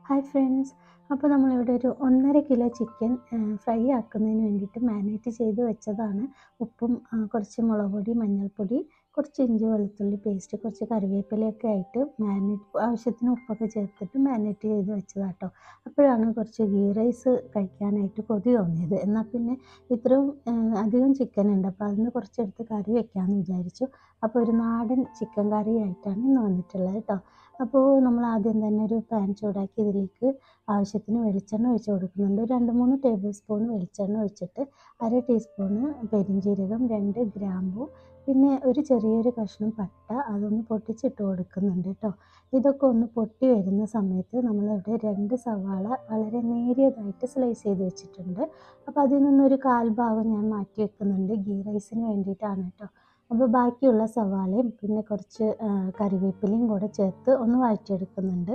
Hi friends അപ്പോൾ നമ്മളിവിടെ ഒരു ഒന്നര കിലോ ചിക്കൻ ഫ്രൈ ആക്കുന്നതിന് വേണ്ടിയിട്ട് മാരിനേറ്റ് ചെയ്ത് വെച്ചതാണ് ഉപ്പും ആ, കുറച്ച് മുളക് പൊടി മഞ്ഞൾപ്പൊടി കുറച്ച് ഇഞ്ചി വെളുത്തുള്ളി പേസ്റ്റ് കുറച്ച് കറിവേപ്പിലയൊക്കെ ആയിട്ട് മാരിനേറ്റ് ആവശ്യത്തിന് ഉപ്പൊക്കെ ചേർത്തിട്ട് മാരിനേറ്റ് ചെയ്ത് വെച്ചതാട്ടോ അപ്പോഴാണ് കുറച്ച് ഗീ റൈസ് കഴിക്കാനായിട്ട് കൊതി തോന്നിയത് എന്നാൽ പിന്നെ ഇത്രയും ആ, അധികം ചിക്കൻ ഉണ്ട് അപ്പോൾ അതിന് കുറച്ചെടുത്ത് കറി വെക്കാമെന്ന് വിചാരിച്ചു അപ്പോൾ ഒരു നാടൻ ചിക്കൻ കറി ആയിട്ടാണ് ഇന്ന് വന്നിട്ടുള്ളത് കേട്ടോ അപ്പോൾ നമ്മൾ ആദ്യം തന്നെ ഒരു പാൻ ചൂടാക്കി ഇതിലേക്ക് ആവശ്യത്തിന് വെളിച്ചെണ്ണ ഒഴിച്ച് കൊടുക്കുന്നുണ്ട് ഒരു രണ്ട് മൂന്ന് ടേബിൾ സ്പൂൺ വെളിച്ചെണ്ണ ഒഴിച്ചിട്ട് അര ടീസ്പൂണ് പെരിഞ്ജീരകം രണ്ട് ഗ്രാമ്പു പിന്നെ ഒരു ചെറിയൊരു കഷ്ണം പട്ട അതൊന്ന് പൊട്ടിച്ചിട്ട് കൊടുക്കുന്നുണ്ട് കേട്ടോ ഇതൊക്കെ ഒന്ന് പൊട്ടി വരുന്ന സമയത്ത് നമ്മളിവിടെ രണ്ട് സവാള വളരെ നേരിയതായിട്ട് സ്ലൈസ് ചെയ്ത് വെച്ചിട്ടുണ്ട് അപ്പോൾ അതിൽ നിന്നൊരു കാൽ ഭാഗം ഞാൻ മാറ്റി വെക്കുന്നുണ്ട് ഗീ റൈസിന് വേണ്ടിയിട്ടാണ് കേട്ടോ അപ്പോൾ ബാക്കിയുള്ള സവാളയും പിന്നെ കുറച്ച് ആ, കറിവേപ്പിലയും കൂടെ ചേർത്ത് ഒന്ന് വഴറ്റിയെടുക്കുന്നുണ്ട്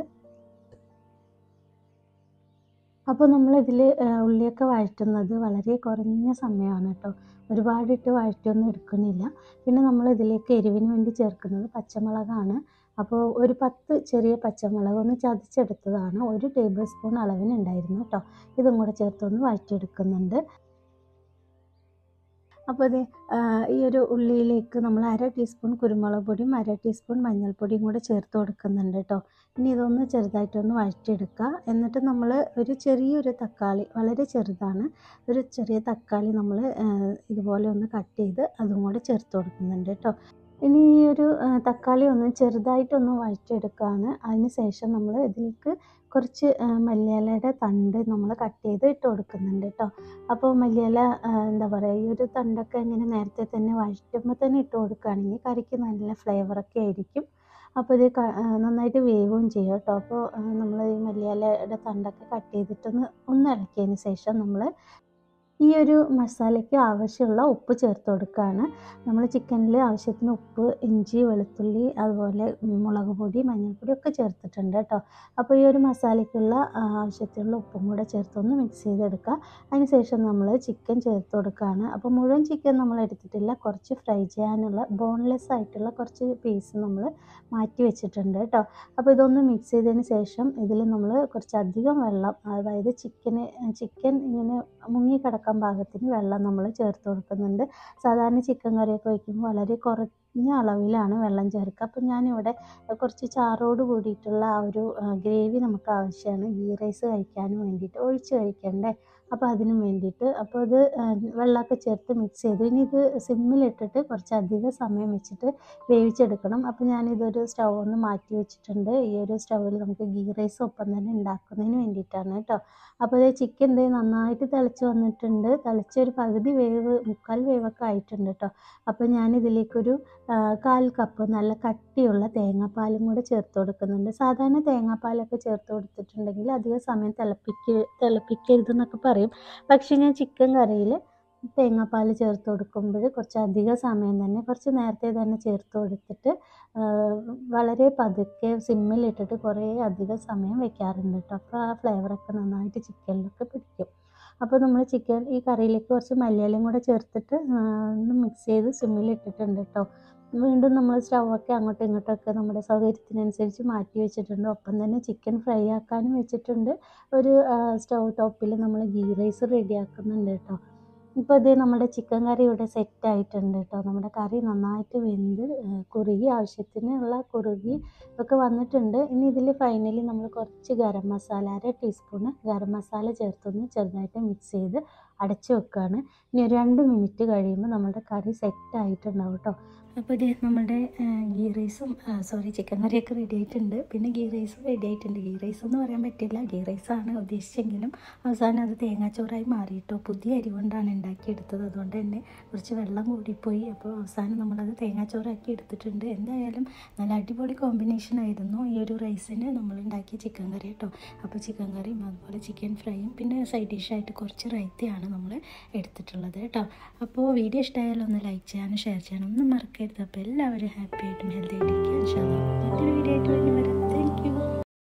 അപ്പോൾ നമ്മളിതിൽ ഉള്ളിയൊക്കെ വഴറ്റുന്നത് വളരെ കുറഞ്ഞ സമയമാണ് കേട്ടോ ഒരുപാടിട്ട് വഴറ്റിയൊന്നും എടുക്കുന്നില്ല പിന്നെ നമ്മൾ ഇതിലേക്ക് എരിവിന് വേണ്ടി ചേർക്കുന്നത് പച്ചമുളകാണ് അപ്പോൾ ഒരു പത്ത് ചെറിയ പച്ചമുളക് ഒന്ന് ചതച്ചെടുത്തതാണ് ഒരു ടേബിൾ സ്പൂൺ അളവിനുണ്ടായിരുന്നു കേട്ടോ ഇതും കൂടെ ചേർത്തൊന്ന് വഴറ്റിയെടുക്കുന്നുണ്ട് അപ്പോൾ ഇത് ഈ ഒരു ഉള്ളിയിലേക്ക് നമ്മൾ അര ടീസ്പൂൺ കുരുമുളക് പൊടിയും അര ടീസ്പൂൺ മഞ്ഞൾപ്പൊടിയും കൂടെ ചേർത്ത് കൊടുക്കുന്നുണ്ട് കേട്ടോ ഇനി ഇതൊന്ന് ചെറുതായിട്ടൊന്ന് വഴറ്റിയെടുക്കുക എന്നിട്ട് നമ്മൾ ഒരു ചെറിയൊരു തക്കാളി വളരെ ചെറുതാണ് ഒരു ചെറിയ തക്കാളി നമ്മൾ ഇതുപോലെ ഒന്ന് കട്ട് ചെയ്ത് അതും കൂടെ ചേർത്ത് കൊടുക്കുന്നുണ്ട് കേട്ടോ ഇനി ഈ ഒരു ആ, തക്കാളി ഒന്ന് ചെറുതായിട്ടൊന്ന് വഴറ്റിയെടുക്കുകയാണ് അതിന് ശേഷം നമ്മൾ ഇതിലേക്ക് കുറച്ച് ആ, മല്ലിയിലയുടെ തണ്ട് നമ്മൾ കട്ട് ചെയ്ത് ഇട്ട് കൊടുക്കുന്നുണ്ട് കേട്ടോ അപ്പോൾ മല്ലിയില ആ, എന്താ പറയുക ഈ ഒരു തണ്ടൊക്കെ ഇങ്ങനെ നേരത്തെ തന്നെ വഴറ്റുമ്പോൾ തന്നെ ഇട്ട് കൊടുക്കുകയാണെങ്കിൽ കറിക്ക് നല്ല ഫ്ലേവറൊക്കെ ആയിരിക്കും അപ്പോൾ ഇത് ക- ആ, നന്നായിട്ട് വേവുകയും ചെയ്യും കേട്ടോ അപ്പോൾ നമ്മൾ ഈ മല്ലിയിലയുടെ തണ്ടൊക്കെ കട്ട് ചെയ്തിട്ടൊന്ന് ഒന്ന് ഇളക്കിയതിന് ശേഷം നമ്മൾ ഈ ഒരു മസാലയ്ക്ക് ആവശ്യമുള്ള ഉപ്പ് ചേർത്ത് കൊടുക്കുകയാണ് നമ്മൾ ചിക്കനിൽ ആവശ്യത്തിന് ഉപ്പ് ഇഞ്ചി വെളുത്തുള്ളി അതുപോലെ മുളക് പൊടി മഞ്ഞൾപ്പൊടി ഒക്കെ ചേർത്തിട്ടുണ്ട് കേട്ടോ അപ്പോൾ ഈ ഒരു മസാലയ്ക്കുള്ള ആ, ആവശ്യത്തിനുള്ള ഉപ്പും കൂടെ ചേർത്തൊന്ന് മിക്സ് ചെയ്തെടുക്കുക അതിന് ശേഷം നമ്മൾ ചിക്കൻ ചേർത്ത് കൊടുക്കുകയാണ് അപ്പോൾ മുഴുവൻ ചിക്കൻ നമ്മൾ എടുത്തിട്ടില്ല കുറച്ച് ഫ്രൈ ചെയ്യാനുള്ള ബോൺലെസ് ആയിട്ടുള്ള കുറച്ച് പീസ് നമ്മൾ മാറ്റി വെച്ചിട്ടുണ്ട് കേട്ടോ അപ്പോൾ ഇതൊന്ന് മിക്സ് ചെയ്തതിന് ശേഷം ഇതിൽ നമ്മൾ കുറച്ചധികം വെള്ളം അതായത് ചിക്കന് ചിക്കൻ ഇങ്ങനെ മുങ്ങി കിടക്കാൻ പാകത്തിന് വെള്ളം നമ്മൾ ചേർത്ത് കൊടുക്കുന്നുണ്ട് സാധാരണ ചിക്കൻ കറിയൊക്കെ വയ്ക്കുമ്പോൾ വളരെ കുറഞ്ഞ അളവിലാണ് വെള്ളം ചേർക്കുക അപ്പോൾ ഞാനിവിടെ കുറച്ച് ചാറോട് കൂടിയിട്ടുള്ള ആ ഒരു ഗ്രേവി നമുക്ക് ആവശ്യമാണ് ഗീ റൈസ് കഴിക്കാനും വേണ്ടിയിട്ട് ഒഴിച്ച് കഴിക്കണ്ടേ അപ്പോൾ അതിനും വേണ്ടിയിട്ട് അപ്പോൾ ഇത് ആ, വെള്ളമൊക്കെ ചേർത്ത് മിക്സ് ചെയ്തു ഇനി ഇത് സിമ്മിലിട്ടിട്ട് കുറച്ച് അധികം സമയം വെച്ചിട്ട് വേവിച്ചെടുക്കണം അപ്പോൾ ഞാനിതൊരു സ്റ്റൗ ഒന്ന് മാറ്റി വെച്ചിട്ടുണ്ട് ഈ ഒരു സ്റ്റൗവിൽ നമുക്ക് ഗീ റൈസ് ഒപ്പം തന്നെ ഉണ്ടാക്കുന്നതിന് വേണ്ടിയിട്ടാണ് കേട്ടോ അപ്പോൾ ഇത് ചിക്കൻ ദേ നന്നായിട്ട് തിളച്ച് വന്നിട്ടുണ്ട് തിളച്ച് ഒരു പകുതി വേവ് മുക്കാൽ വേവൊക്കെ ആയിട്ടുണ്ട് കേട്ടോ അപ്പോൾ ഞാനിതിലേക്കൊരു ആ, കാൽ കപ്പ് നല്ല കട്ടിയുള്ള തേങ്ങാപ്പാലും കൂടെ ചേർത്ത് കൊടുക്കുന്നുണ്ട് സാധാരണ തേങ്ങാപ്പാലൊക്കെ ചേർത്ത് കൊടുത്തിട്ടുണ്ടെങ്കിൽ അധികം സമയം തിളപ്പിക്ക തിളപ്പിക്കരുതെന്നൊക്കെ പറയും പക്ഷേ ഞാൻ ചിക്കൻ കറിയിൽ തേങ്ങാപ്പാൽ ചേർത്ത് കൊടുക്കുമ്പോൾ കുറച്ച് അധികം സമയം തന്നെ കുറച്ച് നേരത്തെ തന്നെ ചേർത്ത് കൊടുത്തിട്ട് ആ, വളരെ പതുക്കെ സിമ്മിലിട്ടിട്ട് കുറേ അധികം സമയം വെക്കാറുണ്ട് കേട്ടോ അപ്പോൾ ആ ഫ്ലേവറൊക്കെ നന്നായിട്ട് ചിക്കനിലൊക്കെ പിടിക്കും അപ്പോൾ നമ്മൾ ചിക്കൻ ഈ കറിയിലേക്ക് കുറച്ച് മല്ലിയിലയും കൂടെ ചേർത്തിട്ട് ആ, ഒന്ന് മിക്സ് ചെയ്ത് സിമ്മിലിട്ടിട്ടുണ്ട് കേട്ടോ വീണ്ടും നമ്മൾ സ്റ്റൗവൊക്കെ അങ്ങോട്ടും ഇങ്ങോട്ടൊക്കെ നമ്മുടെ സൗകര്യത്തിനനുസരിച്ച് മാറ്റി വെച്ചിട്ടുണ്ട് ഒപ്പം തന്നെ ചിക്കൻ ഫ്രൈ ആക്കാനും വെച്ചിട്ടുണ്ട് ഒരു സ്റ്റൗ ടോപ്പിൽ നമ്മൾ ഗീ റൈസ് റെഡിയാക്കുന്നുണ്ട് കേട്ടോ ഇപ്പോൾ ഇതേ നമ്മുടെ ചിക്കൻ കറി ഇവിടെ സെറ്റ് ആയിട്ടുണ്ട് കേട്ടോ നമ്മുടെ കറി നന്നായിട്ട് വെന്ത് ആ, കുറുകി ആവശ്യത്തിനുള്ള കുറുകി ഒക്കെ വന്നിട്ടുണ്ട് ഇനി ഇതിൽ ഫൈനലി നമ്മൾ കുറച്ച് ഗരം മസാല അര ടീസ്പൂണ് ഗരം മസാല ചേർത്തൊന്ന് ചെറുതായിട്ട് മിക്സ് ചെയ്ത് അടച്ച് വെക്കുകയാണ് ഇനി ഒരു രണ്ട് മിനിറ്റ് കഴിയുമ്പോൾ നമ്മുടെ കറി സെറ്റ് ആയിട്ടുണ്ടാവും കേട്ടോ അപ്പോൾ ഇത് നമ്മുടെ ഗീ റൈസും സോറി ചിക്കൻ കറിയൊക്കെ റെഡി ആയിട്ടുണ്ട് പിന്നെ ഗീ റൈസും റെഡി ആയിട്ടുണ്ട് ഗീ റൈസ് എന്ന് പറയാൻ പറ്റില്ല ഗീ റൈസാണ് ഉദ്ദേശിച്ചെങ്കിലും അവസാനം അത് തേങ്ങാച്ചോറായി മാറിയിട്ടോ പുതിയ അരി കൊണ്ടാണ് ഉണ്ടാക്കിയെടുത്തത് അതുകൊണ്ട് തന്നെ കുറച്ച് വെള്ളം കൂടിപ്പോയി അപ്പോൾ അവസാനം നമ്മളത് തേങ്ങാച്ചോറാക്കി എടുത്തിട്ടുണ്ട് എന്തായാലും നല്ല അടിപൊളി കോമ്പിനേഷൻ ആയിരുന്നു ഈ ഒരു റൈസിന് നമ്മൾ ഉണ്ടാക്കിയ ചിക്കൻ കറി കേട്ടോ അപ്പോൾ ചിക്കൻ കറിയും അതുപോലെ ചിക്കൻ ഫ്രൈയും പിന്നെ സൈഡ് ഡിഷായിട്ട് കുറച്ച് റൈത്തയാണ് നമ്മൾ എടുത്തിട്ടുള്ളത് കേട്ടോ അപ്പോൾ വീഡിയോ ഇഷ്ടമായാലും ഒന്ന് ലൈക്ക് ചെയ്യാനും ഷെയർ ചെയ്യാനും ഒന്നും മറക്കരുത് അപ്പോൾ എല്ലാവരും ഹാപ്പി ആയിട്ടും ഹെൽത്തി ആയിട്ടിരിക്കുക ഇൻഷാല്ലാ. മറ്റൊരു വീഡിയോ ആയിട്ട് വേണ്ടി വരാം